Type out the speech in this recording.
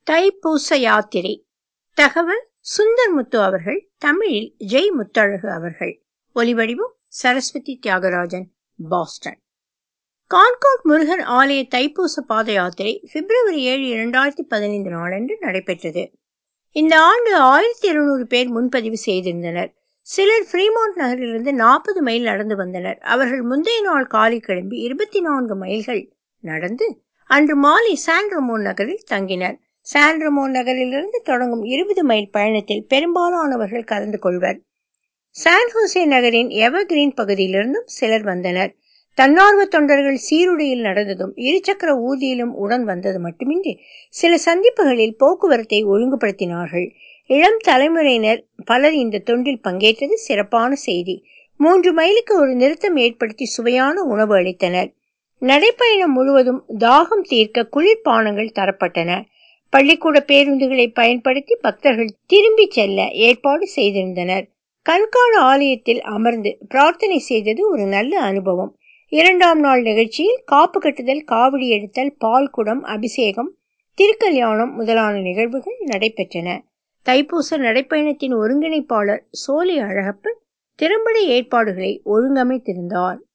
தைப்பூச யாத்திரை தகவல் சுந்தர்முத்து அவர்கள் தமிழில் ஜெய் முத்தழகு அவர்கள் ஒலிவடிவம் சரஸ்வதி தியாகராஜன் பாஸ்டன் கான்கோட் முருகன் ஆலய தைப்பூச பாத யாத்திரை பிப்ரவரி ஏழு இரண்டாயிரத்தி பதினைந்து நாளன்று நடைபெற்றது இந்த ஆண்டு ஆயிரத்தி இருநூறு பேர் முன்பதிவு செய்திருந்தனர் சிலர் ஃப்ரீமாண்ட் நகரிலிருந்து நாற்பது மைல் நடந்து வந்தனர் அவர்கள் முந்தைய நாள் காலை கிளம்பி இருபத்தி நான்கு மைல்கள் நடந்து அன்று மாலை சாண்ட்ரமோன் நகரில் தங்கினர் சாண்ட்ரமோன் நகரிலிருந்து தொடங்கும் இருபது மைல் பயணத்தில் பெரும்பாலானவர்கள் கலந்து கொள்வர் சான் ஹோசே நகரின் எவர்கிரீன் பகுதியிலிருந்தும் சிலர் வந்தனர் தன்னார்வ தொண்டர்கள் சீருடையில் நடந்ததும் இருசக்கர ஊர்தியிலும் உடன் வந்தது மட்டுமின்றி சில சந்திப்புகளில் போக்குவரத்தை ஒழுங்குபடுத்தினார்கள் இளம் தலைமுறையினர் பலர் இந்த தொண்டில் பங்கேற்றது சிறப்பான செய்தி மூன்று மைலுக்கு ஒரு நிறுத்தம் ஏற்படுத்தி சுவையான உணவு அளித்தனர் நடைப்பயணம் முழுவதும் தாகம் தீர்க்க குளிர்பானங்கள் தரப்பட்டன பள்ளிக்கூட பேருந்துகளை பயன்படுத்தி பக்தர்கள் திரும்பி செல்ல ஏற்பாடு செய்திருந்தனர் கண்காண ஆலயத்தில் அமர்ந்து பிரார்த்தனை செய்தது ஒரு நல்ல அனுபவம் இரண்டாம் நாள் நிகழ்ச்சியில் காப்பு கட்டுதல் காவடி எடுத்தல் பால் குடம் அபிஷேகம் திருக்கல்யாணம் முதலான நிகழ்வுகள் நடைபெற்றன தைப்பூச நடைப்பயணத்தின் ஒருங்கிணைப்பாளர் சோலை அழகப்பன் திறம்பட ஏற்பாடுகளை ஒழுங்கமைத்திருந்தார்